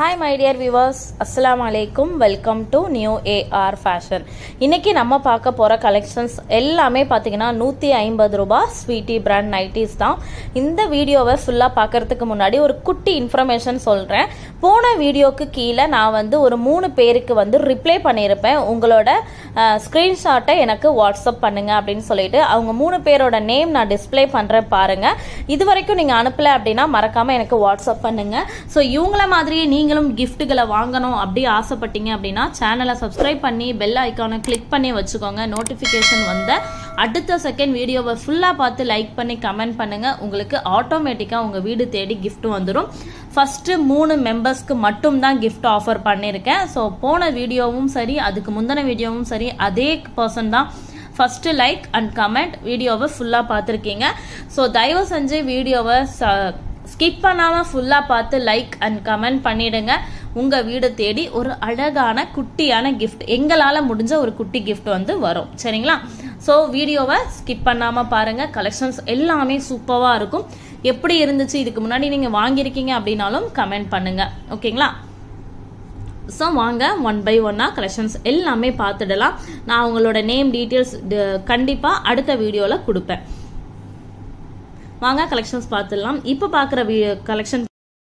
hi my dear viewers அஸ்ஸலாமு அலைக்கும் welcome to new AR fashion இன்னைக்கு நம்ம பார்க்க போகிற கலெக்ஷன்ஸ் எல்லாமே பார்த்தீங்கன்னா நூற்றி ஐம்பது ரூபாய் ஸ்வீட்டி பிராண்ட் நைட்டிஸ் தான் இந்த வீடியோவை ஃபுல்லாக பார்க்கறதுக்கு முன்னாடி ஒரு குட்டி இன்ஃபர்மேஷன் சொல்கிறேன் போன வீடியோக்கு கீழே நான் வந்து ஒரு மூணு பேருக்கு வந்து ரிப்ளை பண்ணியிருப்பேன் உங்களோட ஸ்க்ரீன்ஷாட்டை எனக்கு வாட்ஸ்அப் பண்ணுங்க அப்படின்னு சொல்லிட்டு அவங்க மூணு பேரோட நேம் நான் டிஸ்ப்ளே பண்ணுறேன் பாருங்க இது வரைக்கும் நீங்கள் அனுப்பல அப்படின்னா மறக்காம எனக்கு வாட்ஸ்அப் பண்ணுங்க ஸோ இவங்கள மாதிரியே நீங்களும் கிஃப்ட்டுகளை வாங்கணும் அப்படி ஆசைப்பட்டீங்க அப்படின்னா சேனலை சப்ஸ்கிரைப் பண்ணி பெல் ஐக்கானை கிளிக் பண்ணி வச்சுக்கோங்க நோட்டிஃபிகேஷன் வந்த அடுத்த செகண்ட் வீடியோவை ஃபுல்லாக பார்த்து லைக் பண்ணி கமெண்ட் பண்ணுங்க உங்களுக்கு ஆட்டோமேட்டிக்காக உங்கள் வீடு தேடி gift வந்துடும் ஃபஸ்ட்டு மூணு மெம்பர்ஸ்க்கு மட்டும் தான் gift ஆஃபர் பண்ணியிருக்கேன் ஸோ போன வீடியோவும் சரி அதுக்கு முந்தின வீடியோவும் சரி அதே பர்சன் தான் ஃபஸ்ட்டு லைக் அண்ட் கமெண்ட் வீடியோவை ஃபுல்லாக பார்த்துருக்கீங்க ஸோ தயவு செஞ்சு வீடியோவை ஸ்கிப் பண்ணாமல் ஃபுல்லாக பார்த்து லைக் அண்ட் கமெண்ட் பண்ணிடுங்க உங்கள் வீடு தேடி ஒரு அழகான குட்டியான கிஃப்ட் எங்களால் முடிஞ்ச ஒரு குட்டி கிஃப்ட் வந்து வரும் சரிங்களா ஸோ வீடியோவை ஸ்கிப் பண்ணாமல் பாருங்கள் கலெக்ஷன்ஸ் எல்லாமே சூப்பராக இருக்கும் எப்படி இருந்துச்சு இதுக்கு முன்னாடி நீங்கள் வாங்கியிருக்கீங்க அப்படின்னாலும் கமெண்ட் பண்ணுங்கள் ஓகேங்களா ஸோ வாங்க ஒன் பை ஒன்னாக கலெக்ஷன்ஸ் எல்லாமே பார்த்துடலாம் நான் உங்களோட நேம் டீட்டெயில்ஸ் கண்டிப்பாக அடுத்த வீடியோவில் கொடுப்பேன் வாங்க கலெக்ஷன்ஸ் பார்த்துடலாம் இப்போ பார்க்குற கலெக்ஷன்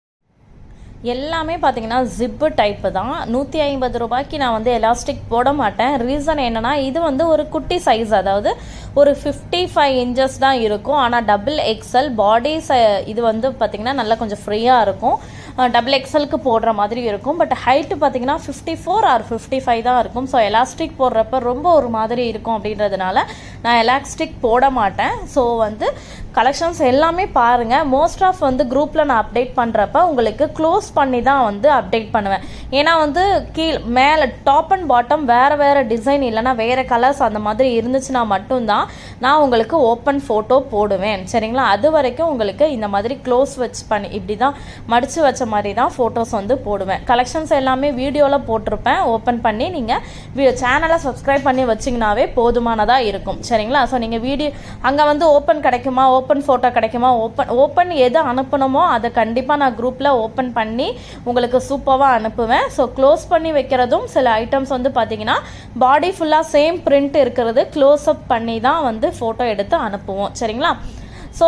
எல்லாமே பார்த்தீங்கன்னா ஜிப்பு டைப்பு தான் நூற்றி ஐம்பது ரூபாய்க்கு நான் வந்து எலாஸ்டிக் போட மாட்டேன் ரீசன் என்னன்னா இது வந்து ஒரு குட்டி சைஸ் அதாவது ஒரு ஃபிஃப்டி ஃபைவ் இன்ச்சஸ் தான் இருக்கும் ஆனால் டபுள் எக்ஸல் பாடி இது வந்து பார்த்தீங்கன்னா நல்லா கொஞ்சம் ஃப்ரீயாக இருக்கும் டபுள் எக்ஸலுக்கு போடுற மாதிரி இருக்கும் பட் ஹைட்டு பார்த்தீங்கன்னா fifty four or fifty five தான் இருக்கும் ஸோ எலாஸ்டிக் போடுறப்ப ரொம்ப ஒரு மாதிரி இருக்கும் அப்படின்றதுனால நான் எலாஸ்டிக் போட மாட்டேன் ஸோ வந்து கலெக்ஷன்ஸ் எல்லாமே பாருங்கள் மோஸ்ட் ஆஃப் வந்து குரூப்பில் நான் அப்டேட் பண்ணுறப்ப உங்களுக்கு க்ளோஸ் பண்ணி தான் வந்து அப்டேட் பண்ணுவேன் ஏன்னா வந்து கீழ் மேலே டாப் அண்ட் பாட்டம் வேறு வேறு டிசைன் இல்லைனா வேறு கலர்ஸ் அந்த மாதிரி இருந்துச்சுன்னா மட்டும்தான் நான் உங்களுக்கு ஓப்பன் ஃபோட்டோ போடுவேன் சரிங்களா அது வரைக்கும் உங்களுக்கு இந்த மாதிரி க்ளோஸ் வச்சு பண்ணி இப்படி தான் மடித்து வச்ச மாதிரி தான் ஃபோட்டோஸ் வந்து போடுவேன் கலெக்ஷன்ஸ் எல்லாமே வீடியோவில் போட்டிருப்பேன் ஓப்பன் பண்ணி நீங்கள் சேனலை சப்ஸ்கிரைப் பண்ணி வச்சிங்கனாவே போதுமானதாக இருக்கும் சரிங்களா ஸோ நீங்கள் வீடியோ அங்கே வந்து ஓப்பன் கிடைக்குமா ஓப்பன் ஃபோட்டோ கிடைக்குமா ஓப்பன் ஓப்பன் எது அனுப்பணுமோ அதை கண்டிப்பாக நான் குரூப்பில் ஓப்பன் பண்ணி உங்களுக்கு சூப்பராக அனுப்புவேன் ஸோ க்ளோஸ் பண்ணி வைக்கிறதும் சில ஐட்டம்ஸ் வந்து பார்த்தீங்கன்னா பாடி ஃபுல்லாக சேம் பிரிண்ட் இருக்கிறது க்ளோஸ் அப் பண்ணி தான் வந்து ஃபோட்டோ எடுத்து அனுப்புவோம் சரிங்களா ஸோ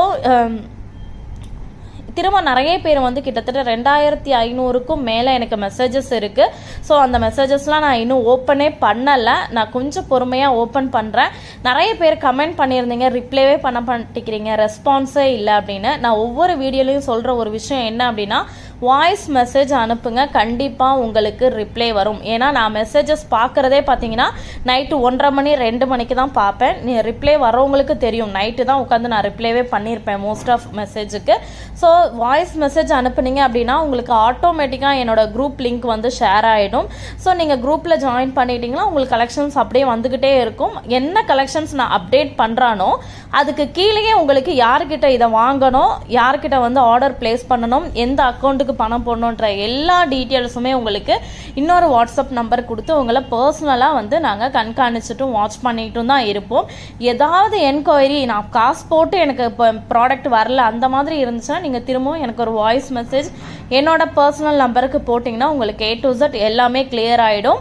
திரும்ப நிறைய பேர் வந்து கிட்டத்தட்ட ரெண்டாயிரத்தி ஐநூறுக்கும் மேலே எனக்கு மெசேஜஸ் இருக்குது ஸோ அந்த மெசேஜஸ்லாம் நான் இன்னும் ஓப்பனே பண்ணலை நான் கொஞ்சம் பொறுமையாக ஓப்பன் பண்ணுறேன் நிறைய பேர் கமெண்ட் பண்ணியிருந்தீங்க ரிப்ளைவே பண்ண பண்ணிக்கிறீங்க ரெஸ்பான்ஸே இல்லை அப்படின்னு நான் ஒவ்வொரு வீடியோலையும் சொல்கிற ஒரு விஷயம் என்ன அப்படின்னா வாய்ஸ் மெசேஜ் அனுப்புங்க கண்டிப்பாக உங்களுக்கு ரிப்ளை வரும் ஏன்னா நான் மெசேஜஸ் பார்க்குறதே பார்த்தீங்கன்னா நைட்டு ஒன்றரை மணி ரெண்டு மணிக்கு தான் பார்ப்பேன் நீ ரிப்ளை வரவங்களுக்கு தெரியும் நைட்டு தான் உட்காந்து நான் ரிப்ளைவே பண்ணியிருப்பேன் மோஸ்ட் ஆஃப் மெசேஜுக்கு ஸோ வாய்ஸ் மெசேஜ் அனுப்புனீங்க அப்படின்னா உங்களுக்கு ஆட்டோமேட்டிக்காக என்னோட குரூப் லிங்க் வந்து ஷேர் ஆகிடும் ஸோ நீங்கள் குரூப்பில் ஜாயின் பண்ணிட்டீங்கன்னா உங்களுக்கு கலெக்ஷன்ஸ் அப்படியே வந்துக்கிட்டே இருக்கும் என்ன கலெக்ஷன்ஸ் நான் அப்டேட் பண்ணுறானோ அதுக்கு கீழேயே உங்களுக்கு யார்கிட்ட இதை வாங்கணும் யார்கிட்ட வந்து ஆர்டர் பிளேஸ் பண்ணணும் எந்த அக்கௌண்ட்டுக்கு பணம் போடணுன்ற எல்லா டீட்டெயில்ஸுமே உங்களுக்கு இன்னொரு வாட்ஸ்அப் நம்பர் கொடுத்து உங்களை பர்சனலாக வந்து நாங்கள் கண்காணிச்சிட்டும் வாட்ச் பண்ணிட்டும் தான் இருப்போம் ஏதாவது என்கொயரி நான் காசு போட்டு எனக்கு இப்போ ப்ராடக்ட் வரல அந்த மாதிரி இருந்துச்சுன்னா நீங்கள் திரும்பவும் எனக்கு ஒரு வாய்ஸ் மெசேஜ் என்னோட பர்சனல் நம்பருக்கு போட்டிங்கன்னா உங்களுக்கு ஏ டு Z எல்லாமே கிளியர் ஆகிடும்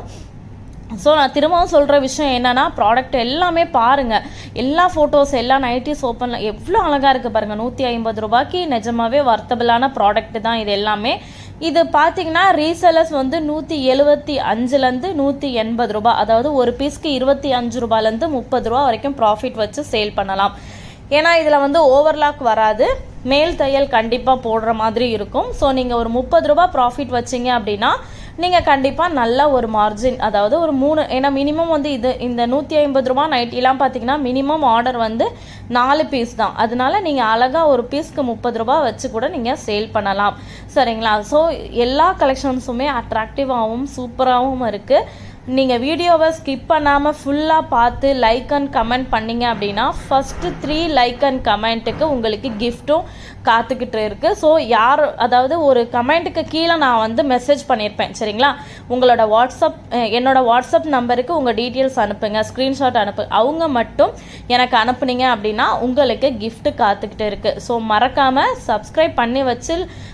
ஸோ நான் திரும்பவும் சொல்கிற விஷயம் என்னன்னா ப்ராடக்ட் எல்லாமே பாருங்கள் எல்லா ஃபோட்டோஸ் எல்லா நைட்டிஸ் ஓப்பனில் எவ்வளோ அழகாக இருக்குது பாருங்கள் நூற்றி ஐம்பது ரூபாய்க்கு நிஜமாவே வர்த்தபிளான ப்ராடக்ட் தான் இது எல்லாமே இது பார்த்தீங்கன்னா ரீசெலர்ஸ் வந்து நூற்றி எழுபத்தி அஞ்சுலேருந்து நூற்றி எண்பது ரூபாய் அதாவது ஒரு பீஸ்க்கு இருபத்தி அஞ்சு ரூபாயிலேருந்து முப்பது ரூபா வரைக்கும் ப்ராஃபிட் வச்சு சேல் பண்ணலாம் ஏன்னா இதில் வந்து ஓவர்லாக் வராது மேல் தையல் கண்டிப்பாக போடுற மாதிரி இருக்கும் ஸோ நீங்கள் ஒரு முப்பது ரூபா ப்ராஃபிட் வச்சிங்க அப்படின்னா நீங்கள் கண்டிப்பாக நல்ல ஒரு மார்ஜின் அதாவது ஒரு மூணு ஏன்னா மினிமம் வந்து இது இந்த நூற்றி ஐம்பது ரூபா நைட்டிலாம் பார்த்தீங்கன்னா மினிமம் ஆர்டர் வந்து நாலு பீஸ் தான் அதனால நீங்கள் அழகாக ஒரு பீஸ்க்கு முப்பது ரூபா வச்சு கூட நீங்கள் சேல் பண்ணலாம் சரிங்களா ஸோ எல்லா கலெக்ஷன்ஸுமே அட்ராக்டிவாகவும் சூப்பராகவும் இருக்குது நீங்கள் வீடியோவை ஸ்கிப் பண்ணாமல் ஃபுல்லாக பார்த்து லைக் அண்ட் கமெண்ட் பண்ணீங்க அப்படின்னா ஃபஸ்ட்டு த்ரீ லைக் அண்ட் கமெண்ட்டுக்கு உங்களுக்கு கிஃப்ட்டும் காத்துக்கிட்டு இருக்கு ஸோ யார் அதாவது ஒரு கமெண்ட்டுக்கு கீழே நான் வந்து மெசேஜ் பண்ணியிருப்பேன் சரிங்களா உங்களோட வாட்ஸ்அப் அஹ், என்னோட வாட்ஸ்அப் நம்பருக்கு உங்கள் டீட்டெயில்ஸ் அனுப்புங்க ஸ்க்ரீன்ஷாட் அனுப்பு அவங்க மட்டும் எனக்கு அனுப்புனீங்க அப்படின்னா உங்களுக்கு gift காத்துக்கிட்டு இருக்கு ஸோ மறக்காமல் சப்ஸ்கிரைப் பண்ணி வச்சு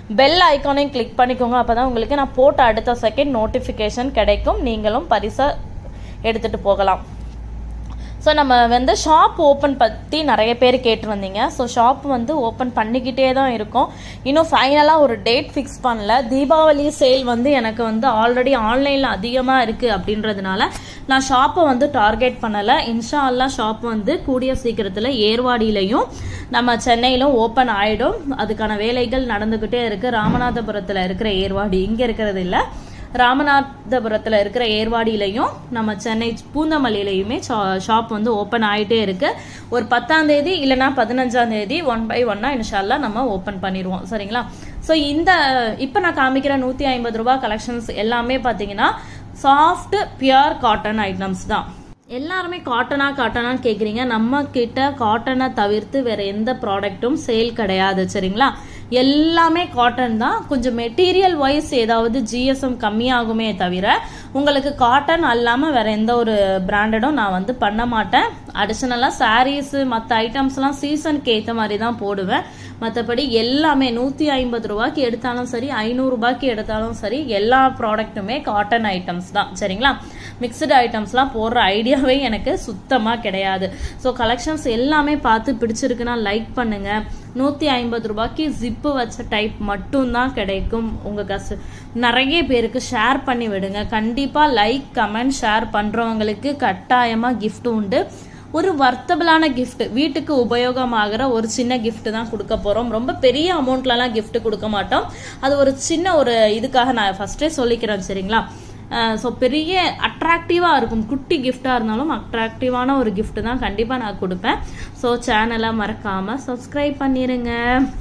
பெல் ஐக்கானையும் கிளிக் பண்ணிக்கோங்க அப்போ தான் உங்களுக்கு நான் போட்ட அடுத்த செகண்ட் நோட்டிஃபிகேஷன் கிடைக்கும் நீங்களும் பரிசை எடுத்துகிட்டு போகலாம் ஸோ நம்ம வந்து ஷாப் ஓப்பன் பற்றி நிறைய பேர் கேட்டு வந்தீங்க ஸோ ஷாப் வந்து ஓப்பன் பண்ணிக்கிட்டே தான் இருக்கோம் இன்னும் ஃபைனலாக ஒரு டேட் ஃபிக்ஸ் பண்ணல தீபாவளி சேல் வந்து எனக்கு வந்து ஆல்ரெடி ஆன்லைனில் அதிகமாக இருக்குது அப்படின்றதுனால நான் ஷாப்பை வந்து டார்கெட் பண்ணலை இன்ஷா அல்லா ஷாப் வந்து கூடிய சீக்கிரத்தில் ஏர்வாடியிலையும் நம்ம சென்னையிலும் ஓப்பன் ஆகிடும் அதுக்கான வேலைகள் நடந்துக்கிட்டே இருக்குது ராமநாதபுரத்தில் இருக்கிற ஏர்வாடி இங்கே இருக்கிறது இல்லை ராமநாதபுரத்தில் இருக்கிற ஏர்வாடியிலையும் நம்ம சென்னை பூந்தமல்லியிலையுமே ஷாப் வந்து ஓப்பன் ஆகிட்டே இருக்கு ஒரு பத்தாம் தேதி இல்லைனா பதினஞ்சாம் தேதி ஒன் பை ஒன்னா இன்ஷால்லா நம்ம ஓப்பன் பண்ணிடுவோம் சரிங்களா ஸோ இந்த இப்போ நான் காமிக்கிற நூற்றி ஐம்பது ரூபாய் கலெக்ஷன்ஸ் எல்லாமே பார்த்தீங்கன்னா சாஃப்ட் பியூர் காட்டன் ஐட்டம்ஸ் தான் எல்லாருமே காட்டனா காட்டனான்னு கேட்குறீங்க நம்ம கிட்ட காட்டனை தவிர்த்து வேற எந்த ப்ராடக்ட்டும் சேல் கிடையாது சரிங்களா எல்லாமே காட்டன் தான் கொஞ்சம் மெட்டீரியல் வைஸ் ஏதாவது ஜிஎஸ்எம் கம்மியாகுமே தவிர உங்களுக்கு காட்டன் அல்லாமல் வேற எந்த ஒரு பிராண்டடும் நான் வந்து பண்ண மாட்டேன் அடிஷனலாக சாரீஸு மற்ற ஐட்டம்ஸ்லாம் சீசனுக்கு ஏற்ற மாதிரி தான் போடுவேன் மற்றபடி எல்லாமே நூற்றி ஐம்பது ரூபாய்க்கு எடுத்தாலும் சரி ஐநூறுரூபாய்க்கு எடுத்தாலும் சரி எல்லா ப்ராடக்ட்டுமே காட்டன் ஐட்டம்ஸ் தான் சரிங்களா மிக்சடு ஐட்டம்ஸ்லாம் போடுற ஐடியாவே எனக்கு சுத்தமாக கிடையாது ஸோ கலெக்ஷன்ஸ் எல்லாமே பார்த்து பிடிச்சிருக்குன்னா லைக் பண்ணுங்க நூற்றி ஐம்பது ரூபாய்க்கு ஜிப்பு வச்ச டைப் மட்டும்தான் கிடைக்கும் உங்கள் கஸ் நிறைய பேருக்கு ஷேர் பண்ணி விடுங்க கண்டிப்பாக லைக் கமெண்ட் ஷேர் பண்ணுறவங்களுக்கு கட்டாயமாக கிஃப்ட் உண்டு ஒரு வர்த்தபிளான கிஃப்ட் வீட்டுக்கு உபயோகமாகிற ஒரு சின்ன கிஃப்ட் தான் கொடுக்க போறோம் ரொம்ப பெரிய அமௌண்ட்லலாம் கிஃப்ட் கொடுக்க மாட்டோம் அது ஒரு சின்ன ஒரு இதுக்காக நான் ஃபர்ஸ்டே சொல்லிக்கிறேன் சரிங்களா ஸோ பெரிய அட்ராக்டிவாக இருக்கும் குட்டி கிஃப்டாக இருந்தாலும் அட்ராக்டிவான ஒரு கிஃப்ட் தான் கண்டிப்பாக நான் கொடுப்பேன் ஸோ சேனலை மறக்காமல் சப்ஸ்கிரைப் பண்ணிடுங்க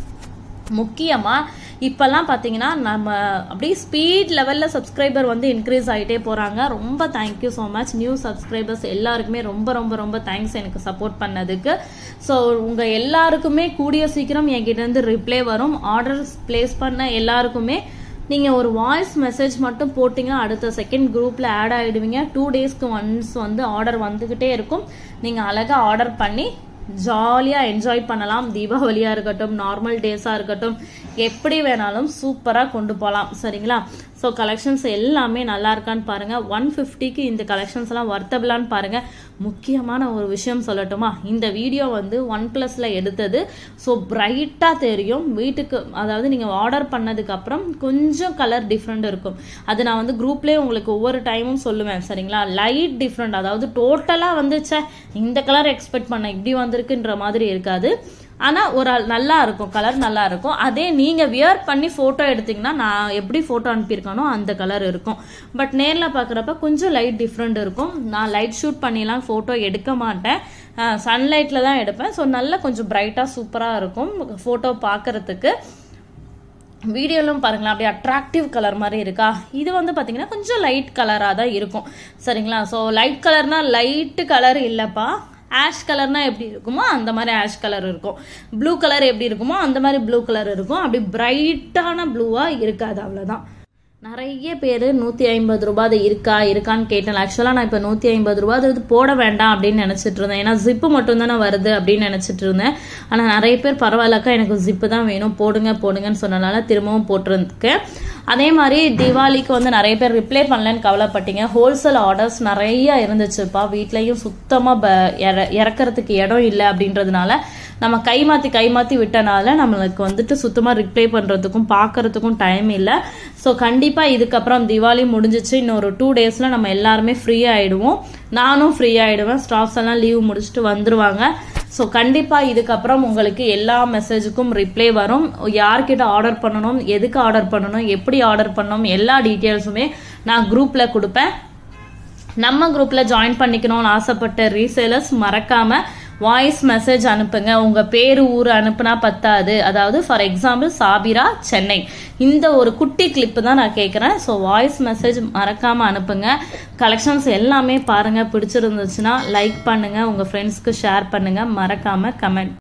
முக்கியமாக இப்போல்லாம் பார்த்தீங்கன்னா நம்ம அப்படியே ஸ்பீட் லெவலில் சப்ஸ்கிரைபர் வந்து இன்க்ரீஸ் ஆகிட்டே போகிறாங்க ரொம்ப thank you so much new subscribers எல்லாருக்குமே ரொம்ப ரொம்ப ரொம்ப தேங்க்ஸ் எனக்கு சப்போர்ட் பண்ணதுக்கு ஸோ உங்கள் எல்லாருக்குமே கூடிய சீக்கிரம் என்கிட்டேருந்து ரிப்ளை வரும் ஆர்டர்ஸ் பிளேஸ் பண்ண எல்லாருக்குமே நீங்கள் ஒரு வாய்ஸ் மெசேஜ் மட்டும் போட்டிங்கன்னா அடுத்த செகண்ட் குரூப்பில் ஆட் ஆகிடுவீங்க டூ டேஸ்க்கு ஒன்ஸ் வந்து ஆர்டர் வந்துக்கிட்டே இருக்கும் நீங்கள் அழகாக ஆர்டர் பண்ணி ஜாலியாக என்ஜாய் பண்ணலாம் தீபாவளியாக இருக்கட்டும் நார்மல் டேஸாக இருக்கட்டும் எப்படி வேணாலும் சூப்பராக கொண்டு போகலாம் சரிங்களா ஸோ கலெக்ஷன்ஸ் எல்லாமே நல்லா இருக்கான்னு பாருங்கள் ஒன் ஃபிஃப்டிக்கு இந்த கலெக்ஷன்ஸ் எல்லாம் வர்த்தபிளான்னு பாருங்கள் முக்கியமான ஒரு விஷயம் சொல்லட்டுமா இந்த வீடியோ வந்து ஒன் ப்ளஸில் எடுத்தது ஸோ பிரைட்டாக தெரியும் வீட்டுக்கு அதாவது நீங்கள் ஆர்டர் பண்ணதுக்கப்புறம் கொஞ்சம் கலர் டிஃப்ரெண்ட் இருக்கும் அது நான் வந்து குரூப்லேயே உங்களுக்கு ஒவ்வொரு டைமும் சொல்லுவேன் சரிங்களா லைட் டிஃப்ரெண்ட் அதாவது டோட்டலாக வந்துச்சே இந்த கலர் எக்ஸ்பெக்ட் பண்ண இப்படி வந்திருக்குன்ற மாதிரி இருக்காது ஆனால் ஒரு நல்லா இருக்கும் கலர் நல்லா இருக்கும் அதே நீங்கள் வியர் பண்ணி ஃபோட்டோ எடுத்தீங்கன்னா நான் எப்படி ஃபோட்டோ அனுப்பியிருக்கானோ அந்த கலர் இருக்கும் பட் நேரில் பார்க்குறப்ப கொஞ்சம் லைட் டிஃப்ரெண்ட் இருக்கும் நான் லைட் ஷூட் பண்ணிலாம் ஃபோட்டோ எடுக்க மாட்டேன் சன்லைட்டில் தான் எடுப்பேன் ஸோ நல்லா கொஞ்சம் பிரைட்டாக சூப்பராக இருக்கும் ஃபோட்டோ பார்க்குறதுக்கு வீடியோலும் பாருங்களேன் அப்படியே அட்ராக்டிவ் கலர் மாதிரி இருக்கா இது வந்து பார்த்தீங்கன்னா கொஞ்சம் லைட் கலராக தான் இருக்கும் சரிங்களா ஸோ லைட் கலர்னா லைட்டு கலர் இல்லைப்பா ஆஷ் கலர்னா எப்படி இருக்குமோ அந்த மாதிரி ஆஷ் கலர் இருக்கும் ப்ளூ கலர் எப்படி இருக்குமோ அந்த மாதிரி ப்ளூ கலர் இருக்கும் அப்படி பிரைட்டான ப்ளூவாக இருக்காது அவ்வளோதான் நிறைய பேர் நூற்றி ஐம்பது ரூபாய் அது இருக்கா இருக்கான்னு கேட்டேன் ஆக்சுவலாக நான் இப்போ நூற்றி ஐம்பது ரூபா அது போட வேண்டாம் அப்படின்னு நினச்சிட்டு இருந்தேன் ஏன்னா ஜிப்பு மட்டும் தானே வருது அப்படின்னு நினச்சிட்டு இருந்தேன் ஆனால் நிறைய பேர் பரவாயில்லக்கா எனக்கு ஜிப்பு தான் வேணும் போடுங்க போடுங்கன்னு சொன்னனால திரும்பவும் போட்டிருக்கேன் அதே மாதிரி தீபாவளிக்கு வந்து நிறைய பேர் ரிப்ளை பண்ணலன்னு கவலைப்பட்டீங்க ஹோல்சேல் ஆர்டர்ஸ் நிறைய இருந்துச்சுப்பா வீட்லேயும் சுத்தமாக இறக்கிறதுக்கு இடம் இல்லை அப்படின்றதுனால நம்ம கை மாற்றி கை மாற்றி விட்டனால நம்மளுக்கு வந்துட்டு சுத்தமாக ரிப்ளை பண்ணுறதுக்கும் பார்க்கறதுக்கும் டைம் இல்லை ஸோ கண்டிப்பாக இதுக்கப்புறம் தீபாவளி முடிஞ்சிச்சு இன்னொரு டூ டேஸில் நம்ம எல்லாருமே ஃப்ரீ ஆகிடுவோம் நானும் ஃப்ரீ ஆகிடுவேன் ஸ்டாஃப்ஸ் எல்லாம் லீவ் முடிச்சுட்டு வந்துருவாங்க ஸோ கண்டிப்பாக இதுக்கப்புறம் உங்களுக்கு எல்லா மெசேஜுக்கும் ரிப்ளை வரும் யார்கிட்ட ஆர்டர் பண்ணணும் எதுக்கு ஆர்டர் பண்ணணும் எப்படி ஆர்டர் பண்ணணும் எல்லா டீட்டெயில்ஸுமே நான் குரூப்பில் கொடுப்பேன் நம்ம குரூப்பில் ஜாயின் பண்ணிக்கணும்னு ஆசைப்பட்ட ரீசேலர்ஸ் மறக்காமல் வாய்ஸ் மெசேஜ் அனுப்புங்க உங்க பேரு ஊர் அனுப்புனா பத்தாது அதாவது ஃபார் எக்ஸாம்பிள் சாபிரா சென்னை இந்த ஒரு குட்டி கிளிப்பு தான் நான் கேட்குறேன் ஸோ வாய்ஸ் மெசேஜ் மறக்காம அனுப்புங்க கலெக்ஷன்ஸ் எல்லாமே பாருங்க பிடிச்சிருந்துச்சுன்னா லைக் பண்ணுங்க உங்க ஃப்ரெண்ட்ஸ்க்கு ஷேர் பண்ணுங்க மறக்காம கமெண்ட்